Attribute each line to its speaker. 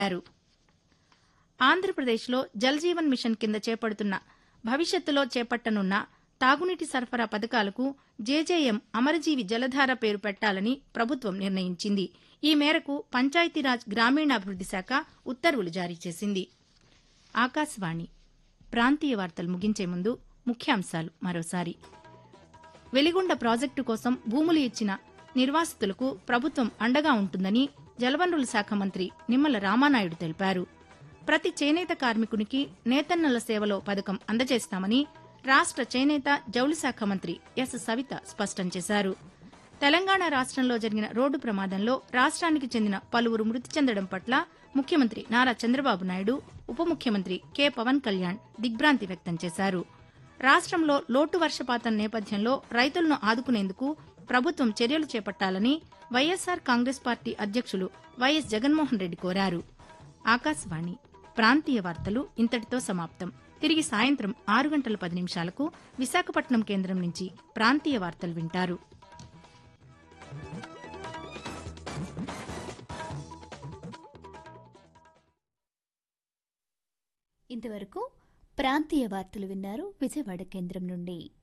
Speaker 1: తెలిపారు ఆంధ్రప్రదేశ్లో జల్ జీవన్ మిషన్ కింద చేపడుతున్న భవిష్యత్తులో చేపట్టనున్న తాగునీటి సరఫరా పథకాలకు జేజేఎం అమరజీవి జలధార పేరు పెట్టాలని ప్రభుత్వం నిర్ణయించింది ఈ మేరకు పంచాయతీరాజ్ గ్రామీణాభివృద్ది శాఖ ఉత్తర్వులు జారీ చేసింది ఆకాశవాణి ప్రాంతీయ వార్తలు ముగించే ముందు ముఖ్యాంశాలు మరోసారి వెలిగొండ ప్రాజెక్టు కోసం భూములు ఇచ్చిన నిర్వాసితులకు ప్రభుత్వం అండగా ఉంటుందని జలవనరుల శాఖ మంత్రి నిమ్మల రామానాయుడు తెలిపారు ప్రతి చేనేత కార్మికునికి నేతన్నల సేవలో పథకం అందజేస్తామని రాష్ట చేనేత జౌళి శాఖ మంత్రి ఎస్ సవిత స్పష్టం చేశారు తెలంగాణ రాష్ట్రంలో జరిగిన రోడ్డు ప్రమాదంలో రాష్ట్రానికి చెందిన పలువురు మృతి చెందడం పట్ల ముఖ్యమంత్రి నారా చంద్రబాబు నాయుడు ఉప ముఖ్యమంత్రి కె పవన్ కళ్యాణ్ దిగ్భ్రాంతి వ్యక్తం చేశారు రాష్ట్రంలో లోటు వర్షపాతం నేపథ్యంలో రైతులను ఆదుకునేందుకు ప్రభుత్వం చర్యలు చేపట్టాలని వైఎస్సార్ కాంగ్రెస్ పార్టీ అధ్యక్షులు వైఎస్ జగన్మోహన్ రెడ్డి కోరారు ఆకాశవాణి ప్రాంతీయ వార్తలు ఇంతటితో సమాప్తం తిరిగి సాయంత్రం ఆరు గంటల పది నిమిషాలకు విశాఖపట్నం కేంద్రం నుంచి ప్రాంతీయ వార్తలు వింటారు
Speaker 2: ఇంతవరకు ప్రాంతీయ వార్తలు విన్నారు విజయవాడ కేంద్రం నుండి